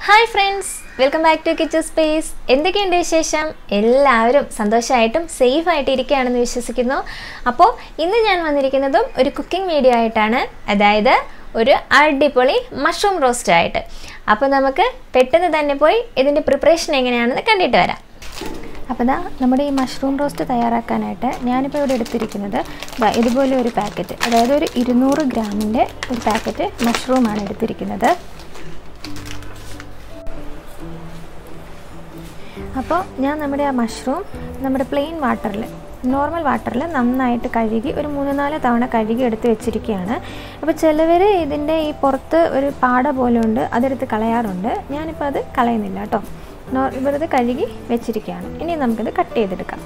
hi friends welcome back to kitchen space എന്തൊക്കെയുണ്ട് വിശേഷം എല്ലാവരും സന്തോഷമായിട്ടും സേഫ് ആയിട്ട് ഇരിക്കുകയാണെന്ന് വിശ്വസിക്കുന്നു അപ്പോൾ ഇന്ന് ഞാൻ വന്നിരിക്കുന്നതും ഒരു കുക്കിംഗ് വീഡിയോ ആയിട്ടാണ് അതായത് ഒരു അടിപൊളി മഷ്റൂം റോസ്റ്റ് ആയിട്ട് അപ്പോൾ നമുക്ക് പെട്ടെന്ന് തന്നെ പോയി ഇതിൻ്റെ പ്രിപ്പറേഷൻ എങ്ങനെയാണെന്ന് കണ്ടിട്ട് വരാം അപ്പോൾ ദാ നമ്മുടെ ഈ മഷ്റൂം റോസ്റ്റ് തയ്യാറാക്കാനായിട്ട് ഞാനിപ്പോൾ ഇവിടെ എടുത്തിരിക്കുന്നത് ദാ ഇതുപോലെ ഒരു പാക്കറ്റ് അതായത് ഒരു ഇരുന്നൂറ് ഗ്രാമിൻ്റെ ഒരു പാക്കറ്റ് മഷ്റൂമാണ് എടുത്തിരിക്കുന്നത് അപ്പോൾ ഞാൻ നമ്മുടെ ആ മഷ്റൂം നമ്മുടെ പ്ലെയിൻ വാട്ടറിൽ നോർമൽ വാട്ടറിൽ നന്നായിട്ട് കഴുകി ഒരു മൂന്ന് നാല് തവണ കഴുകി എടുത്ത് വെച്ചിരിക്കുകയാണ് അപ്പോൾ ചിലവർ ഇതിൻ്റെ ഈ പുറത്ത് ഒരു പാട പോലെ ഉണ്ട് അതെടുത്ത് കളയാറുണ്ട് ഞാനിപ്പോൾ അത് കളയുന്നില്ല കേട്ടോ നോ വെറുതെ കഴുകി വെച്ചിരിക്കുകയാണ് ഇനി നമുക്കിത് കട്ട് ചെയ്തെടുക്കാം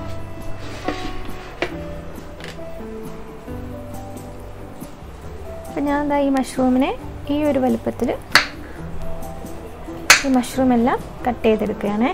അപ്പം ഞാൻ എന്താ ഈ മഷ്റൂമിനെ ഈ ഒരു വലുപ്പത്തിൽ ഈ മഷ്റൂം എല്ലാം കട്ട് ചെയ്തെടുക്കുകയാണേ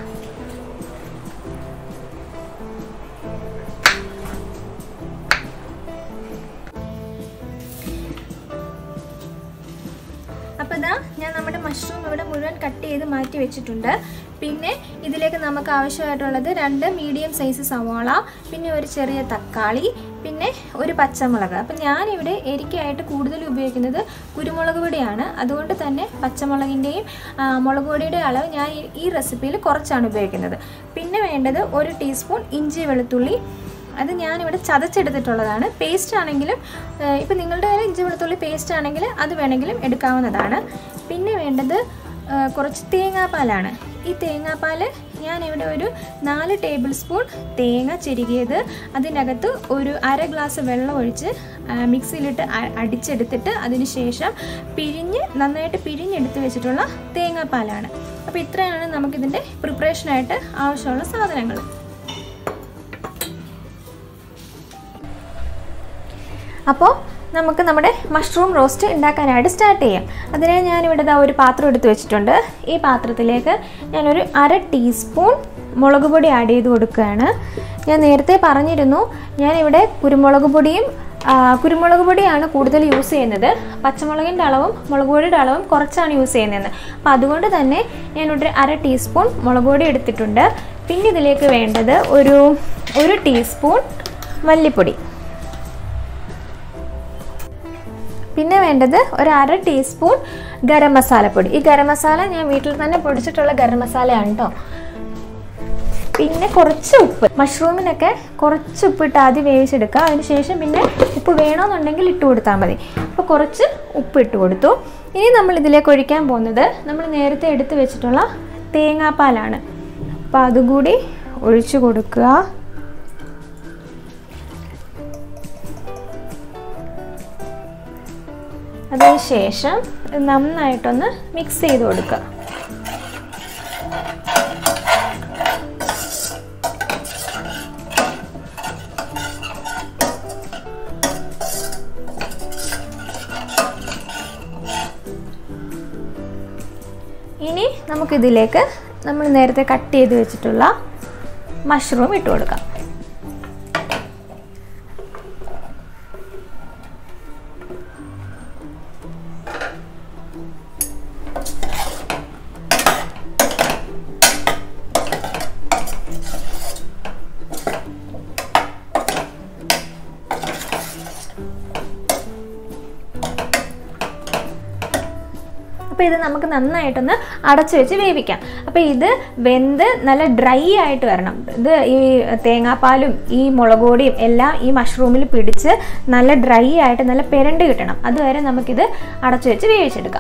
അപ്പോൾ ഇതാ ഞാൻ നമ്മുടെ മഷ്റൂം ഇവിടെ മുഴുവൻ കട്ട് ചെയ്ത് മാറ്റി വെച്ചിട്ടുണ്ട് പിന്നെ ഇതിലേക്ക് നമുക്ക് ആവശ്യമായിട്ടുള്ളത് രണ്ട് മീഡിയം സൈസ് സവാള പിന്നെ ഒരു ചെറിയ തക്കാളി പിന്നെ ഒരു പച്ചമുളക് അപ്പം ഞാനിവിടെ എരിക്കായിട്ട് കൂടുതൽ ഉപയോഗിക്കുന്നത് കുരുമുളക് പൊടിയാണ് അതുകൊണ്ട് തന്നെ പച്ചമുളകിൻ്റെയും മുളക് പൊടിയുടെ അളവ് ഞാൻ ഈ- ഈ റെസിപ്പിയിൽ കുറച്ചാണ് ഉപയോഗിക്കുന്നത് പിന്നെ വേണ്ടത് ഒരു ടീസ്പൂൺ ഇഞ്ചി വെളുത്തുള്ളി അത് ഞാനിവിടെ ചതച്ചെടുത്തിട്ടുള്ളതാണ് പേസ്റ്റ് ആണെങ്കിലും ഇപ്പം നിങ്ങളുടെ കയ്യിൽ ഇഞ്ചി വെളുത്തുള്ളി പേസ്റ്റ് ആണെങ്കിൽ അത് വേണമെങ്കിലും എടുക്കാവുന്നതാണ് പിന്നെ വേണ്ടത് ആ, കുറച്ച് തേങ്ങാപ്പാലാണ് ഈ തേങ്ങാപ്പാൽ ഞാനിവിടെ ഒരു നാല് ടേബിൾ സ്പൂൺ തേങ്ങ ചെരുകിയത് അതിനകത്ത് ഒരു അര ഗ്ലാസ് വെള്ളം ഒഴിച്ച് ആ, മിക്സിയിലിട്ട് അ- അടിച്ചെടുത്തിട്ട് അതിന് ശേഷം പിഴിഞ്ഞ് നന്നായിട്ട് പിഴിഞ്ഞെടുത്ത് വെച്ചിട്ടുള്ള തേങ്ങാപ്പാലാണ് അപ്പോൾ ഇത്രയാണ് നമുക്കിതിൻ്റെ പ്രിപ്പറേഷനായിട്ട് ആവശ്യമുള്ള സാധനങ്ങൾ അപ്പോൾ നമുക്ക് നമ്മുടെ മഷ്റൂം റോസ്റ്റ് ഉണ്ടാക്കാനായിട്ട് സ്റ്റാർട്ട് ചെയ്യാം അതിനെ ഞാനിവിടെ ദാ ഒരു പാത്രം എടുത്ത് വെച്ചിട്ടുണ്ട് ഈ പാത്രത്തിലേക്ക് ഞാനൊരു അര ടീസ്പൂൺ മുളക് പൊടി ആഡ് ചെയ്ത് കൊടുക്കുകയാണ് ഞാൻ നേരത്തെ പറഞ്ഞിരുന്നു ഞാനിവിടെ കുരുമുളക് പൊടിയും ആ, കുരുമുളക് പൊടിയാണ് കൂടുതൽ യൂസ് ചെയ്യുന്നത് പച്ചമുളകിൻ്റെ അളവും മുളക് പൊടിയുടെ അളവും കുറച്ചാണ് യൂസ് ചെയ്യുന്നത് അപ്പോൾ അതുകൊണ്ട് തന്നെ ഞാനിവിടെ അര ടീസ്പൂൺ മുളക് പൊടി എടുത്തിട്ടുണ്ട് പിന്നെ ഇതിലേക്ക് വേണ്ടത് ഒരു ഒരു ടീസ്പൂൺ മല്ലിപ്പൊടി പിന്നെ വേണ്ടത് ഒരു അര ടീസ്പൂൺ ഗരം മസാലപ്പൊടി ഈ ഗരം മസാല ഞാൻ വീട്ടിൽ തന്നെ പൊടിച്ചിട്ടുള്ള ഗരം മസാലയാണ് കേട്ടോ പിന്നെ കുറച്ച് ഉപ്പ് മഷ്റൂമിനൊക്കെ കുറച്ച് ഉപ്പിട്ട് ആദ്യം വേവിച്ചെടുക്കുക അതിനുശേഷം പിന്നെ ഉപ്പ് വേണമെന്നുണ്ടെങ്കിൽ ഇട്ട് കൊടുത്താൽ മതി അപ്പോൾ കുറച്ച് ഉപ്പ് ഇട്ട് കൊടുത്തു ഇനി നമ്മൾ ഇതിലേക്ക് ഒഴിക്കാൻ പോകുന്നത് നമ്മൾ നേരത്തെ എടുത്ത് വെച്ചിട്ടുള്ള തേങ്ങാപ്പാലാണ് അപ്പോൾ അതുകൂടി ഒഴിച്ചു കൊടുക്കുക അതിനുശേഷം ഇത് നന്നായിട്ടൊന്ന് മിക്സ് ചെയ്ത് കൊടുക്കുക ഇനി നമുക്കിതിലേക്ക് നമ്മൾ നേരത്തെ കട്ട് ചെയ്ത് വെച്ചിട്ടുള്ള മഷ്റൂം ഇട്ട് കൊടുക്കാം അപ്പോൾ ഇത് നമുക്ക് നന്നായിട്ടൊന്ന് അടച്ചു വെച്ച് വേവിക്കാം അപ്പോൾ ഇത് വെന്ത് നല്ല ഡ്രൈ ആയിട്ട് വരണം ഇത് ഈ തേങ്ങാപ്പാലും ഈ മുളക് പൊടിയും എല്ലാം ഈ മഷ്റൂമിൽ പിടിച്ച് നല്ല ഡ്രൈ ആയിട്ട് നല്ല പെരണ്ട് കിട്ടണം അതുവരെ നമുക്കിത് അടച്ചു വെച്ച് വേവിച്ചെടുക്കാം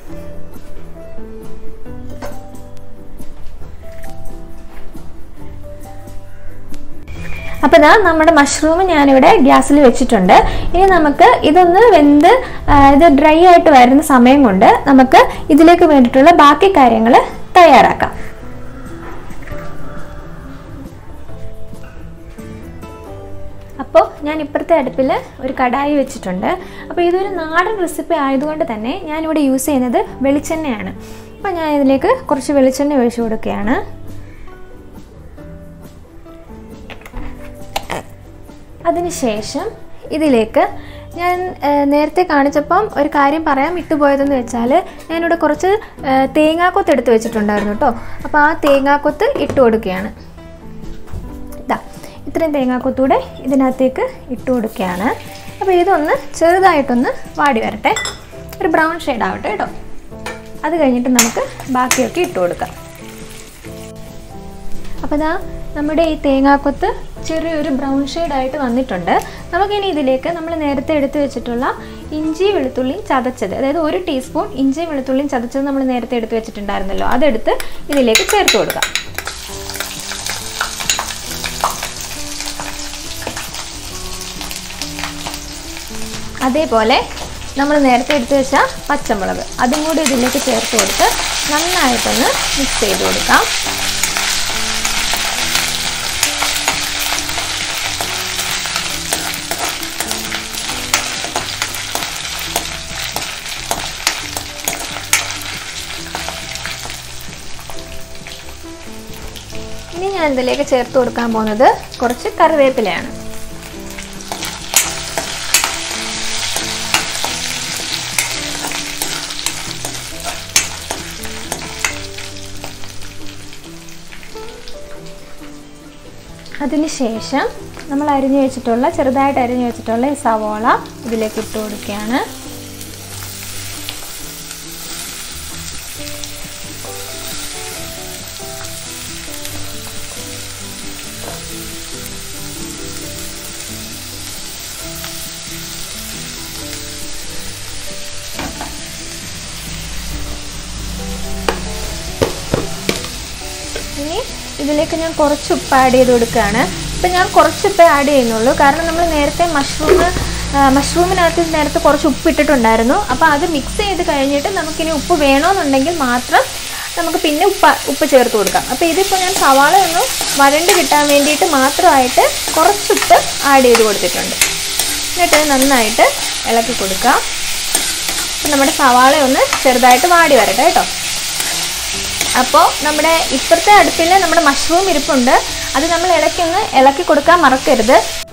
അപ്പോൾ ഇതാ നമ്മുടെ മഷ്റൂം ഞാനിവിടെ ഗ്യാസിൽ വെച്ചിട്ടുണ്ട് ഇനി നമുക്ക് ഇതൊന്ന് വെന്ത് ആ, ഇത് ഡ്രൈ ആയിട്ട് വരുന്ന സമയം കൊണ്ട് നമുക്ക് ഇതിലേക്ക് വേണ്ടിയിട്ടുള്ള ബാക്കി കാര്യങ്ങൾ തയ്യാറാക്കാം അപ്പോൾ ഞാൻ ഇപ്പുറത്തെ അടുപ്പിൽ ഒരു കടായി വെച്ചിട്ടുണ്ട് അപ്പോൾ ഇതൊരു നാടൻ റെസിപ്പി ആയതുകൊണ്ട് തന്നെ ഞാനിവിടെ യൂസ് ചെയ്യുന്നത് വെളിച്ചെണ്ണയാണ് അപ്പോൾ ഞാൻ ഇതിലേക്ക് കുറച്ച് വെളിച്ചെണ്ണ ഒഴിച്ചു കൊടുക്കുകയാണ് അതിനുശേഷം ഇതിലേക്ക് ഞാൻ ആ, നേരത്തെ കാണിച്ചപ്പം ഒരു കാര്യം പറയാൻ വിട്ടുപോയതെന്ന് വെച്ചാൽ ഞാനിവിടെ കുറച്ച് ആ, തേങ്ങാക്കൊത്ത് എടുത്ത് വെച്ചിട്ടുണ്ടായിരുന്നു കേട്ടോ അപ്പോൾ ആ തേങ്ങാക്കൊത്ത് ഇട്ട് കൊടുക്കുകയാണ് ഇതാ ഇത്രയും തേങ്ങാക്കൊത്തൂടെ ഇതിനകത്തേക്ക് ഇട്ട് കൊടുക്കുകയാണ് അപ്പോൾ ഇതൊന്ന് ചെറുതായിട്ടൊന്ന് വാടി വരട്ടെ ഒരു ബ്രൗൺ ഷെയ്ഡ് ആവട്ടെ കേട്ടോ അത് കഴിഞ്ഞിട്ട് നമുക്ക് ബാക്കിയൊക്കെ ഇട്ട് കൊടുക്കാം അപ്പോൾ ദാ നമ്മുടെ ഈ തേങ്ങാക്കൊത്ത് ചെറിയൊരു ബ്രൗൺ ആയിട്ട് വന്നിട്ടുണ്ട് നമുക്കിനി ഇതിലേക്ക് നമ്മൾ നേരത്തെ എടുത്ത് വെച്ചിട്ടുള്ള ഇഞ്ചി വെളുത്തുള്ളിയും ചതച്ചത് അതായത് ഒരു ടീസ്പൂൺ ഇഞ്ചി വെളുത്തുള്ളിയും ചതച്ചത് നമ്മൾ നേരത്തെ എടുത്ത് വെച്ചിട്ടുണ്ടായിരുന്നല്ലോ അതെടുത്ത് ഇതിലേക്ക് ചേർത്ത് കൊടുക്കാം അതേപോലെ നമ്മൾ നേരത്തെ എടുത്ത് വെച്ച പച്ചമുളക് അതും കൂടി ഇതിലേക്ക് ചേർത്ത് കൊടുത്ത് നന്നായിട്ടൊന്ന് മിക്സ് ചെയ്ത് കൊടുക്കാം ഇനി ഞാൻ ഇതിലേക്ക് ചേർത്ത് കൊടുക്കാൻ പോകുന്നത് കുറച്ച് കറിവേപ്പിലയാണ് അതിനുശേഷം നമ്മൾ അരിഞ്ഞു വെച്ചിട്ടുള്ള ചെറുതായിട്ട് അരിഞ്ഞു വെച്ചിട്ടുള്ള ഈ സവോള ഇതിലേക്ക് ഇട്ട് കൊടുക്കുകയാണ് ഇനി ഇതിലേക്ക് ഞാൻ കുറച്ച് ഉപ്പ് ആഡ് ചെയ്ത് കൊടുക്കുകയാണ് ഇപ്പം ഞാൻ കുറച്ച് ഉപ്പ് ആഡ് ചെയ്യുന്നുള്ളൂ കാരണം നമ്മൾ നേരത്തെ മഷ്റൂം മഷ്റൂമിനകത്ത് നേരത്തെ കുറച്ച് ഉപ്പ് ഇട്ടിട്ടുണ്ടായിരുന്നു അപ്പോൾ അത് മിക്സ് ചെയ്ത് കഴിഞ്ഞിട്ട് നമുക്കിനി ഉപ്പ് വേണമെന്നുണ്ടെങ്കിൽ മാത്രം നമുക്ക് പിന്നെ ഉപ്പ് ഉപ്പ് ചേർത്ത് കൊടുക്കാം അപ്പോൾ ഇതിപ്പോൾ ഞാൻ സവാള ഒന്ന് വരണ്ട് കിട്ടാൻ വേണ്ടിയിട്ട് മാത്രമായിട്ട് കുറച്ച് ഉപ്പ് ആഡ് ചെയ്ത് കൊടുത്തിട്ടുണ്ട് എന്നിട്ട് നന്നായിട്ട് ഇളക്കി കൊടുക്കാം അപ്പം നമ്മുടെ സവാള ഒന്ന് ചെറുതായിട്ട് വാടി വരട്ടെ കേട്ടോ അപ്പോൾ നമ്മുടെ ഇപ്പുറത്തെ അടുപ്പിൽ നമ്മുടെ മഷ്റൂം ഇരിപ്പുണ്ട് അത് നമ്മൾ ഇടയ്ക്ക് ഒന്ന് ഇളക്കി കൊടുക്കാൻ മറക്കരുത്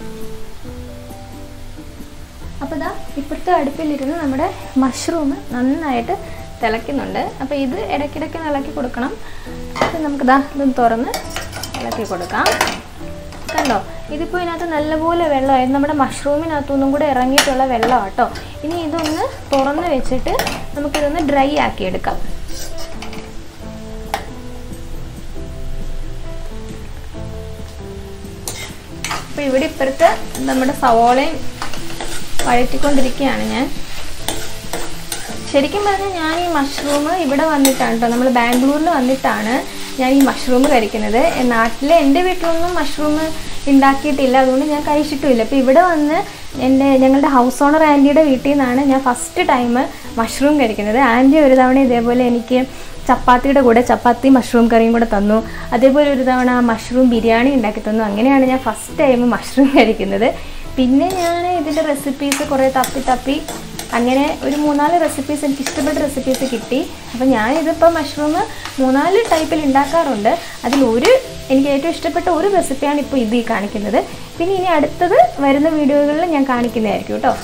അപ്പോൾ ഇതാ ഇപ്പുറത്തെ അടുപ്പിലിരുന്ന് നമ്മുടെ മഷ്റൂം നന്നായിട്ട് തിളയ്ക്കുന്നുണ്ട് അപ്പോൾ ഇത് ഇടയ്ക്കിടയ്ക്ക് ഒന്ന് ഇളക്കി കൊടുക്കണം ഇത് നമുക്കിതാ ഇതൊന്ന് തുറന്ന് ഇളക്കി കൊടുക്കാം കണ്ടോ ഇതിപ്പോൾ ഇതിനകത്ത് നല്ലപോലെ വെള്ളമായി നമ്മുടെ മഷ്റൂമിനകത്തൊന്നും കൂടെ ഇറങ്ങിയിട്ടുള്ള വെള്ളം കേട്ടോ ഇനി ഇതൊന്ന് തുറന്ന് വെച്ചിട്ട് നമുക്കിതൊന്ന് ഡ്രൈ ആക്കി എടുക്കാം അപ്പോൾ ഇവിടെ ഇപ്പുറത്ത് നമ്മുടെ സവോളയും വഴറ്റിക്കൊണ്ടിരിക്കുകയാണ് ഞാൻ ശരിക്കും പറഞ്ഞാൽ ഞാൻ ഈ മഷ്റൂം ഇവിടെ വന്നിട്ടാണ് കേട്ടോ നമ്മൾ ബാംഗ്ലൂരിൽ വന്നിട്ടാണ് ഞാൻ ഈ മഷ്റൂം കഴിക്കുന്നത് നാട്ടിൽ എൻ്റെ വീട്ടിലൊന്നും മഷ്റൂം ഉണ്ടാക്കിയിട്ടില്ല അതുകൊണ്ട് ഞാൻ കഴിച്ചിട്ടുമില്ല അപ്പോൾ ഇവിടെ വന്ന് എൻ്റെ ഞങ്ങളുടെ ഹൗസ് ഓണർ ആൻറ്റിയുടെ വീട്ടിൽ നിന്നാണ് ഞാൻ ഫസ്റ്റ് ടൈം മഷ്റൂം കഴിക്കുന്നത് ആൻറ്റി ഒരു തവണ ഇതേപോലെ എനിക്ക് ചപ്പാത്തിയുടെ കൂടെ ചപ്പാത്തി മഷ്റൂം കറിയും കൂടെ തന്നു അതേപോലെ ഒരു തവണ മഷ്റൂം ബിരിയാണി ഉണ്ടാക്കി തന്നു അങ്ങനെയാണ് ഞാൻ ഫസ്റ്റ് ടൈം മഷ്റൂം കഴിക്കുന്നത് പിന്നെ ഞാൻ ഇതിൻ്റെ റെസിപ്പീസ് കുറേ തപ്പി തപ്പി അങ്ങനെ ഒരു മൂന്നാല് റെസിപ്പീസ് എനിക്ക് ഇഷ്ടപ്പെട്ട റെസിപ്പീസ് കിട്ടി അപ്പോൾ ഞാൻ ഇതിപ്പോൾ മഷ്റൂം മൂന്നാല് ടൈപ്പിൽ ഉണ്ടാക്കാറുണ്ട് അതിൽ ഒരു എനിക്ക് ഏറ്റവും ഇഷ്ടപ്പെട്ട ഒരു റെസിപ്പിയാണ് ഇപ്പോൾ ഇത് ഈ കാണിക്കുന്നത് പിന്നെ ഇനി അടുത്തത് വരുന്ന വീഡിയോകളിൽ ഞാൻ കാണിക്കുന്നതായിരിക്കും കേട്ടോ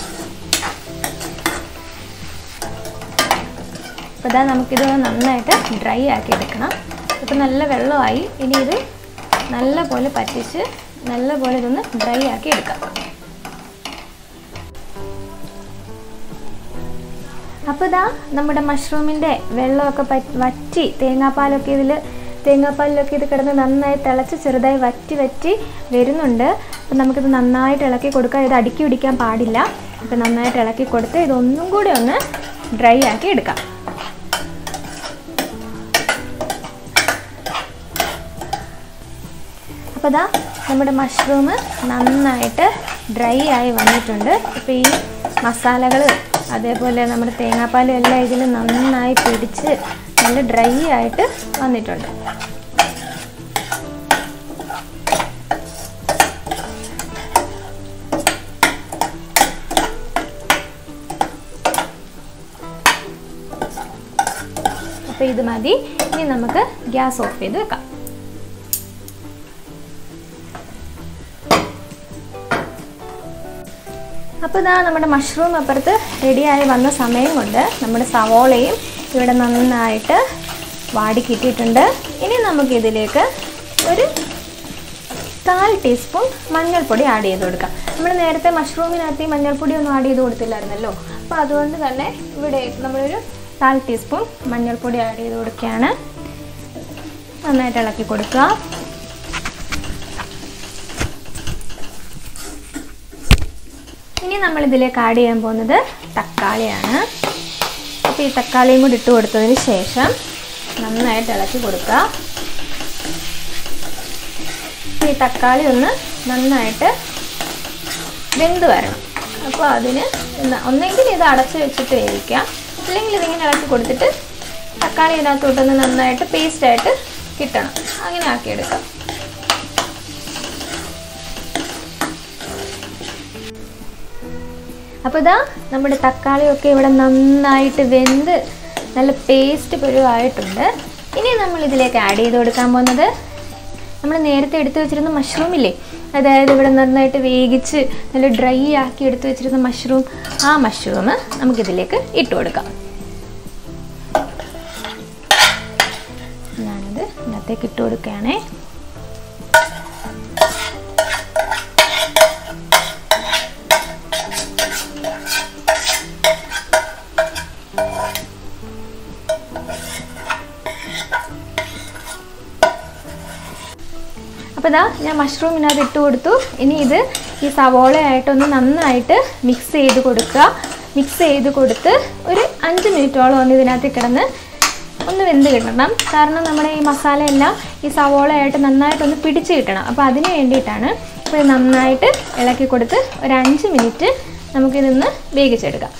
അപ്പോൾ ഇതാ നമുക്കിത് നന്നായിട്ട് ഡ്രൈ ആക്കി എടുക്കണം ഇപ്പോൾ നല്ല വെള്ളമായി ഇനി ഇത് നല്ല പോലെ പറ്റിച്ച് നല്ല പോലെ ഇതൊന്ന് ഡ്രൈ ആക്കി എടുക്കാം അപ്പോൾ ഇതാ നമ്മുടെ മഷ്റൂമിൻ്റെ വെള്ളമൊക്കെ പറ്റി വറ്റി തേങ്ങാപ്പാലൊക്കെ ഇതിൽ തേങ്ങാപ്പാലിലൊക്കെ ഇത് കിടന്ന് നന്നായി തിളച്ച് ചെറുതായി വറ്റി വറ്റി വരുന്നുണ്ട് അപ്പം നമുക്കിത് നന്നായിട്ട് ഇളക്കി കൊടുക്കാം ഇത് അടുക്കി പിടിക്കാൻ പാടില്ല അപ്പം നന്നായിട്ട് ഇളക്കി കൊടുത്ത് ഇതൊന്നും കൂടി ഒന്ന് ഡ്രൈ ആക്കി എടുക്കാം അപ്പോൾ ഇതാ നമ്മുടെ മഷ്റൂം നന്നായിട്ട് ഡ്രൈ ആയി വന്നിട്ടുണ്ട് ഇപ്പോൾ ഈ മസാലകൾ അതേപോലെ നമ്മുടെ തേങ്ങാപ്പാലും എല്ലാം ഇതിൽ നന്നായി പിടിച്ച് നല്ല ഡ്രൈ ആയിട്ട് വന്നിട്ടുണ്ട് അപ്പോൾ ഇത് മതി ഇനി നമുക്ക് ഗ്യാസ് ഓഫ് ചെയ്ത് വെക്കാം അപ്പോൾ ഇതാ നമ്മുടെ മഷ്റൂം അപ്പുറത്ത് റെഡിയായി വന്ന സമയം കൊണ്ട് നമ്മുടെ സവോളയും ഇവിടെ നന്നായിട്ട് വാടി കിട്ടിയിട്ടുണ്ട് ഇനി നമുക്കിതിലേക്ക് ഒരു കാൽ ടീസ്പൂൺ മഞ്ഞൾപ്പൊടി ആഡ് ചെയ്ത് കൊടുക്കാം നമ്മൾ നേരത്തെ മഷ്റൂമിനകത്ത് ഈ മഞ്ഞൾപ്പൊടി ഒന്നും ആഡ് ചെയ്ത് കൊടുത്തില്ലായിരുന്നല്ലോ അപ്പോൾ അതുകൊണ്ട് തന്നെ ഇവിടെ നമ്മളൊരു കാൽ ടീസ്പൂൺ മഞ്ഞൾപ്പൊടി ആഡ് ചെയ്ത് കൊടുക്കുകയാണ് നന്നായിട്ട് ഇളക്കി കൊടുക്കുക ഇനി നമ്മൾ ഇതിലേക്ക് ആഡ് ചെയ്യാൻ പോകുന്നത് തക്കാളിയാണ് അപ്പോൾ ഈ തക്കാളിയും കൂടി ഇട്ട് കൊടുത്തതിന് ശേഷം നന്നായിട്ട് ഇളക്കി കൊടുക്കുക ഈ തക്കാളി ഒന്ന് നന്നായിട്ട് വെന്ത് വരണം അപ്പോൾ അതിന് ഒന്നെങ്കിൽ ഇത് അടച്ച് വെച്ചിട്ട് വേവിക്കാം അല്ലെങ്കിൽ ഇതിങ്ങനെ ഇളക്കി കൊടുത്തിട്ട് തക്കാളി ഇതിനകത്തോട്ടൊന്ന് നന്നായിട്ട് പേസ്റ്റായിട്ട് കിട്ടണം അങ്ങനെ ആക്കിയെടുക്കാം അപ്പോൾ ഇതാ നമ്മുടെ തക്കാളിയൊക്കെ ഇവിടെ നന്നായിട്ട് വെന്ത് നല്ല പേസ്റ്റ് പരുവായിട്ടുണ്ട് ഇനി നമ്മൾ ഇതിലേക്ക് ആഡ് ചെയ്ത് കൊടുക്കാൻ പോകുന്നത് നമ്മൾ നേരത്തെ എടുത്തു വെച്ചിരുന്ന മഷ്റൂം ഇല്ലേ അതായത് ഇവിടെ നന്നായിട്ട് വേവിച്ച് നല്ല ഡ്രൈ ആക്കി എടുത്തു വെച്ചിരുന്ന മഷ്റൂം ആ മഷ്റൂം നമുക്കിതിലേക്ക് ഇട്ട് കൊടുക്കാം ഞാനിത് ഇതിനകത്തേക്ക് ഇട്ട് കൊടുക്കുകയാണേ അപ്പോൾ ഇതാ ഞാൻ മഷ്റൂമിനകത്ത് ഇട്ട് കൊടുത്തു ഇനി ഇത് ഈ സവോളയായിട്ടൊന്ന് നന്നായിട്ട് മിക്സ് ചെയ്ത് കൊടുക്കുക മിക്സ് ചെയ്ത് കൊടുത്ത് ഒരു അഞ്ച് മിനിറ്റോളം ഒന്ന് ഇതിനകത്ത് കിടന്ന് ഒന്ന് വെന്ത് കിട്ടണം കാരണം നമ്മുടെ ഈ മസാലയെല്ലാം ഈ സവോളയായിട്ട് നന്നായിട്ടൊന്ന് പിടിച്ച് കിട്ടണം അപ്പോൾ അതിന് വേണ്ടിയിട്ടാണ് അപ്പോൾ ഇത് നന്നായിട്ട് ഇളക്കി കൊടുത്ത് ഒരു അഞ്ച് മിനിറ്റ് നമുക്കിതൊന്ന് വേവിച്ചെടുക്കാം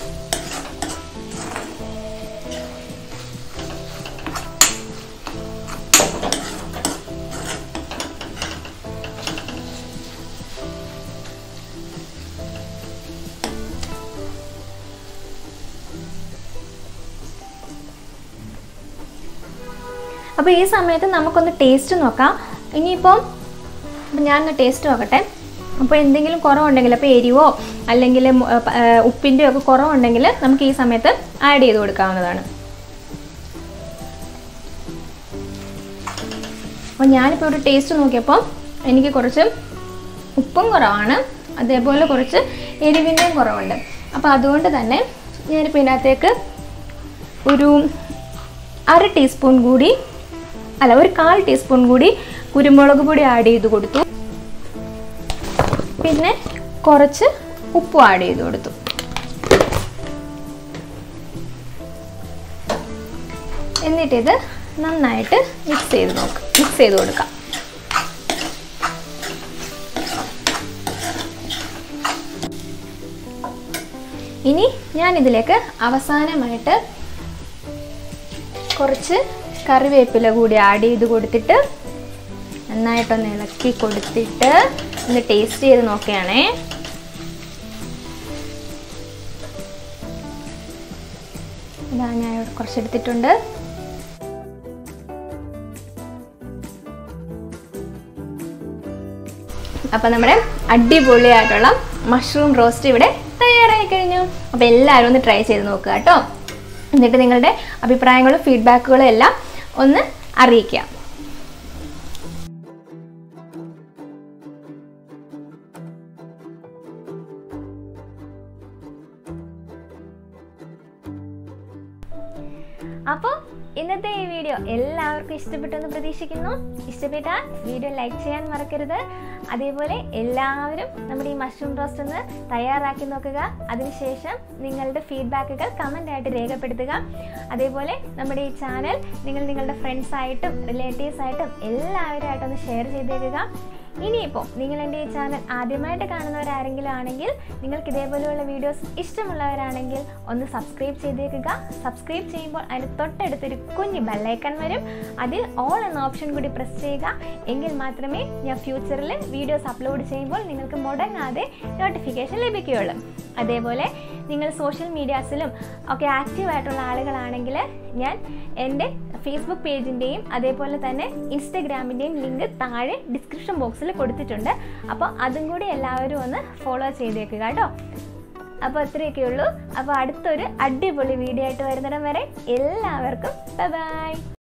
അപ്പോൾ ഈ സമയത്ത് നമുക്കൊന്ന് ടേസ്റ്റ് നോക്കാം ഇനിയിപ്പം അപ്പം ഞാനൊന്ന് ടേസ്റ്റ് നോക്കട്ടെ അപ്പോൾ എന്തെങ്കിലും കുറവുണ്ടെങ്കിൽ അപ്പോൾ എരിവോ അല്ലെങ്കിൽ ഉപ്പിൻ്റെ ഒക്കെ കുറവുണ്ടെങ്കിൽ നമുക്ക് ഈ സമയത്ത് ആഡ് ചെയ്ത് കൊടുക്കാവുന്നതാണ് അപ്പോൾ ഞാനിപ്പോൾ ഒരു ടേസ്റ്റ് നോക്കിയപ്പോൾ എനിക്ക് കുറച്ച് ഉപ്പും കുറവാണ് അതേപോലെ കുറച്ച് എരിവിൻ്റെയും കുറവുണ്ട് അപ്പോൾ അതുകൊണ്ട് തന്നെ ഞാനിപ്പോൾ ഇതിനകത്തേക്ക് ഒരു അര ടീസ്പൂൺ കൂടി അല്ല ഒരു കാൽ ടീസ്പൂൺ കൂടി കുരുമുളക് പൊടി ആഡ് ചെയ്ത് കൊടുത്തു പിന്നെ കുറച്ച് ഉപ്പും ആഡ് ചെയ്ത് കൊടുത്തു എന്നിട്ടിത് നന്നായിട്ട് മിക്സ് ചെയ്ത് നോക്കാം മിക്സ് ചെയ്ത് കൊടുക്കാം ഇനി ഞാൻ ഇതിലേക്ക് അവസാനമായിട്ട് കുറച്ച് കറിവേപ്പില കൂടി ആഡ് ചെയ്ത് കൊടുത്തിട്ട് നന്നായിട്ടൊന്ന് ഇളക്കി കൊടുത്തിട്ട് ഒന്ന് ടേസ്റ്റ് ചെയ്ത് നോക്കുകയാണേ ഇതാ ഞാൻ കുറച്ചെടുത്തിട്ടുണ്ട് അപ്പം നമ്മുടെ അടിപൊളിയായിട്ടുള്ള മഷ്റൂം റോസ്റ്റ് ഇവിടെ തയ്യാറായി കഴിഞ്ഞു അപ്പോൾ എല്ലാവരും ഒന്ന് ട്രൈ ചെയ്ത് നോക്കുക കേട്ടോ എന്നിട്ട് നിങ്ങളുടെ അഭിപ്രായങ്ങളും ഫീഡ്ബാക്കുകളും എല്ലാം ഒന്ന് അറിയിക്കുക അപ്പോൾ ഇന്നത്തെ ഈ വീഡിയോ എല്ലാവർക്കും ഇഷ്ടപ്പെട്ടെന്ന് പ്രതീക്ഷിക്കുന്നു ഇഷ്ടപ്പെട്ടാൽ വീഡിയോ ലൈക്ക് ചെയ്യാൻ മറക്കരുത് അതേപോലെ എല്ലാവരും നമ്മുടെ ഈ മഷ്റൂം റോസ്റ്റ് ഒന്ന് തയ്യാറാക്കി നോക്കുക അതിനുശേഷം നിങ്ങളുടെ ഫീഡ്ബാക്കുകൾ കമൻ്റ് ആയിട്ട് രേഖപ്പെടുത്തുക അതേപോലെ നമ്മുടെ ഈ ചാനൽ നിങ്ങൾ നിങ്ങളുടെ ഫ്രണ്ട്സായിട്ടും റിലേറ്റീവ്സായിട്ടും എല്ലാവരുമായിട്ടൊന്ന് ഷെയർ ചെയ്തേക്കുക ഇനിയിപ്പോൾ നിങ്ങൾ എൻ്റെ ഈ ചാനൽ ആദ്യമായിട്ട് കാണുന്നവരാരെങ്കിലും ആണെങ്കിൽ നിങ്ങൾക്ക് ഇതേപോലെയുള്ള വീഡിയോസ് ഇഷ്ടമുള്ളവരാണെങ്കിൽ ഒന്ന് സബ്സ്ക്രൈബ് ചെയ്തേക്കുക സബ്സ്ക്രൈബ് ചെയ്യുമ്പോൾ അതിന് തൊട്ടടുത്തൊരു കുഞ്ഞ് ബെല്ലൈക്കൺ വരും അതിൽ ഓൾ എന്ന ഓപ്ഷൻ കൂടി പ്രസ് ചെയ്യുക എങ്കിൽ മാത്രമേ ഞാൻ ഫ്യൂച്ചറിൽ വീഡിയോസ് അപ്ലോഡ് ചെയ്യുമ്പോൾ നിങ്ങൾക്ക് മുടങ്ങാതെ നോട്ടിഫിക്കേഷൻ ലഭിക്കുകയുള്ളൂ അതേപോലെ നിങ്ങൾ സോഷ്യൽ മീഡിയാസിലും ഒക്കെ ആക്റ്റീവ് ആയിട്ടുള്ള ആളുകളാണെങ്കിൽ ഞാൻ എൻ്റെ ഫേസ്ബുക്ക് പേജിൻ്റെയും അതേപോലെ തന്നെ ഇൻസ്റ്റഗ്രാമിൻ്റെയും ലിങ്ക് താഴെ ഡിസ്ക്രിപ്ഷൻ ബോക്സിൽ കൊടുത്തിട്ടുണ്ട് അപ്പോൾ അതും കൂടി എല്ലാവരും ഒന്ന് ഫോളോ ചെയ്തേക്കുക കേട്ടോ അപ്പോൾ അത്രയൊക്കെ ഉള്ളൂ അപ്പോൾ അടുത്തൊരു അടിപൊളി വീഡിയോ ആയിട്ട് വരുന്നിടം വരെ എല്ലാവർക്കും ബൈ